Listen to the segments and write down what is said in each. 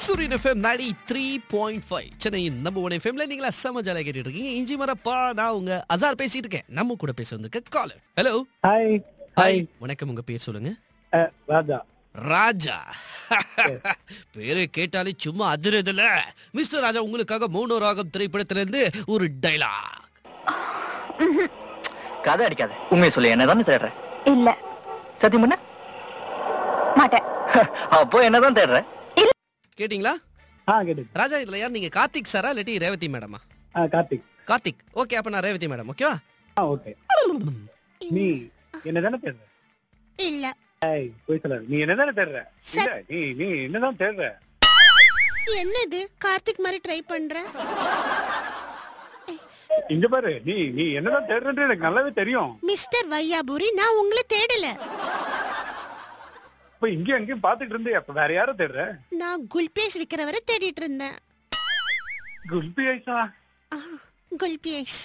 சூரியன் எஃப்எம் நாடி three point five சென்னையின் நம்பர் ஒன் எஃப்எம்ல நீங்களா செம ஜாலியாக கேட்டுட்டு இருக்கீங்க இஞ்சி மரப்பா நான் உங்க அசார் பேசிட்டு இருக்கேன் நம்ம கூட பேச வந்திருக்க காலர் ஹலோ ஹாய் ஹாய் வணக்கம் உங்க பேர் சொல்லுங்க அஹ், ராஜா ராஜா பேரை கேட்டாலே சும்மா அதிரதுல மிஸ்டர் ராஜா உங்களுக்காக மௌன ராகம் திரைப்படத்திலிருந்து ஒரு டைலாக் கதை அடிக்காத உண்மையை சொல்லு என்னதானே தேடுற இல்ல சத்தியம் பண்ண மாட்டேன் அப்போ என்னதான் தேடுற கேட்டிங்களா ஆ கேட்டு ராஜா இதுல யார் நீங்க கார்த்திக் சாரா இல்லாட்டி ரேவதி மேடமா ஆ கார்த்திக் கார்த்திக் ஓகே அப்ப நான் ரேவதி மேடம் ஓகேவா ஆ ஓகே நீ என்னதானே தேடுற இல்ல ஏய் போய் சொல்லாத நீ என்னதானே தேடுற இல்ல நீ நீ என்னதான் தேடுற என்னது கார்த்திக் மாதிரி ட்ரை பண்ற இங்க பாரு நீ நீ என்னதான் தேடுறன்றது எனக்கு நல்லாவே தெரியும் மிஸ்டர் வையாபுரி நான் உங்களை தேடல இப்ப இங்கேயும் அங்கேயும் பாத்துட்டு இருந்தே அப்ப வேற யார தேடுற நான் குல்பேஸ் விக்கிறவரை தேடிட்டு இருந்தேன் குல்பி ஐசா ஆ, குல்பேஸ்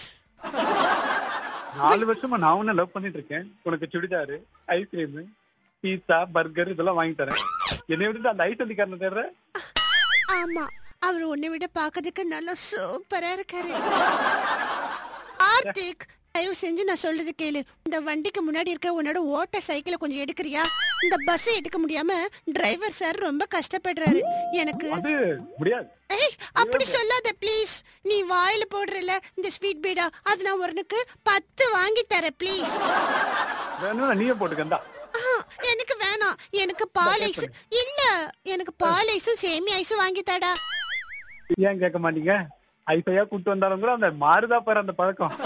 நாலு வருஷமா நான் உன்ன லவ் பண்ணிட்டு இருக்கேன் உனக்கு சுடிதாரு ஐஸ்கிரீம் பீஸா பர்கர் இதெல்லாம் வாங்கி தரேன் என்னை விட்டு அந்த ஐஸ் அண்டிக்காரனை தேடுற ஆமா அவர் உன்னை விட பாக்கிறதுக்கு நல்லா சூப்பரா இருக்காரு கார்த்திக் தயவு செஞ்சு நான் சொல்றது கேளு இந்த வண்டிக்கு முன்னாடி இருக்க உன்னோட ஓட்ட சைக்கிளை கொஞ்சம் எடுக்கறியா இந்த பஸ் எடுக்க முடியாம டிரைவர் சார் ரொம்ப கஷ்டப்படுறாரு எனக்கு அது முடியாது ஏய் அப்படி சொல்லாத ப்ளீஸ் நீ வாயில போடுறல இந்த ஸ்வீட் பீடா அது நான் உனக்கு பத்து வாங்கி தரேன் ப்ளீஸ் வேணும்னா நீயே போட்டுக்கந்தா எனக்கு வேணாம் எனக்கு பால் ஐஸ் இல்ல எனக்கு பால் ஐஸும் சேமி ஐஸும் வாங்கி தடா ஏன் கேட்க மாட்டீங்க ஐசையா கூட்டு வந்தாலும் கூட அந்த மாறுதா பாரு அந்த பழக்கம்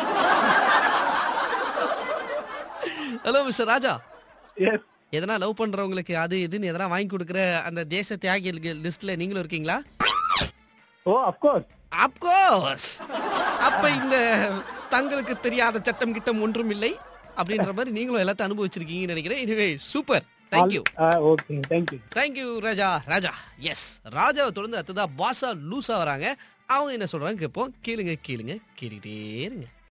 ஹலோ மிஸ்டர் ராஜா எஸ் எதனா லவ் பண்றவங்களுக்கு அது இதுன்னு எதனா வாங்கி கொடுக்குற அந்த தேச தியாகிகள் லிஸ்ட்ல நீங்களும் இருக்கீங்களா ஓ அப்கோர்ஸ் அப்கோர்ஸ் அப்ப இந்த தங்களுக்கு தெரியாத சட்டம் கிட்டம் ஒன்றும் இல்லை அப்படின்ற மாதிரி நீங்களும் எல்லாத்தையும் அனுபவிச்சிருக்கீங்கன்னு நினைக்கிறேன் எனவே super thank you okay thank you thank you Raja Raja yes ராஜாவை தொடர்ந்து அடுத்ததா பாசா லூசா வராங்க அவங்க என்ன சொல்றாங்க கேட்போம் கேளுங்க கேளுங்க கேட்டுக்கிட்டே இருங்க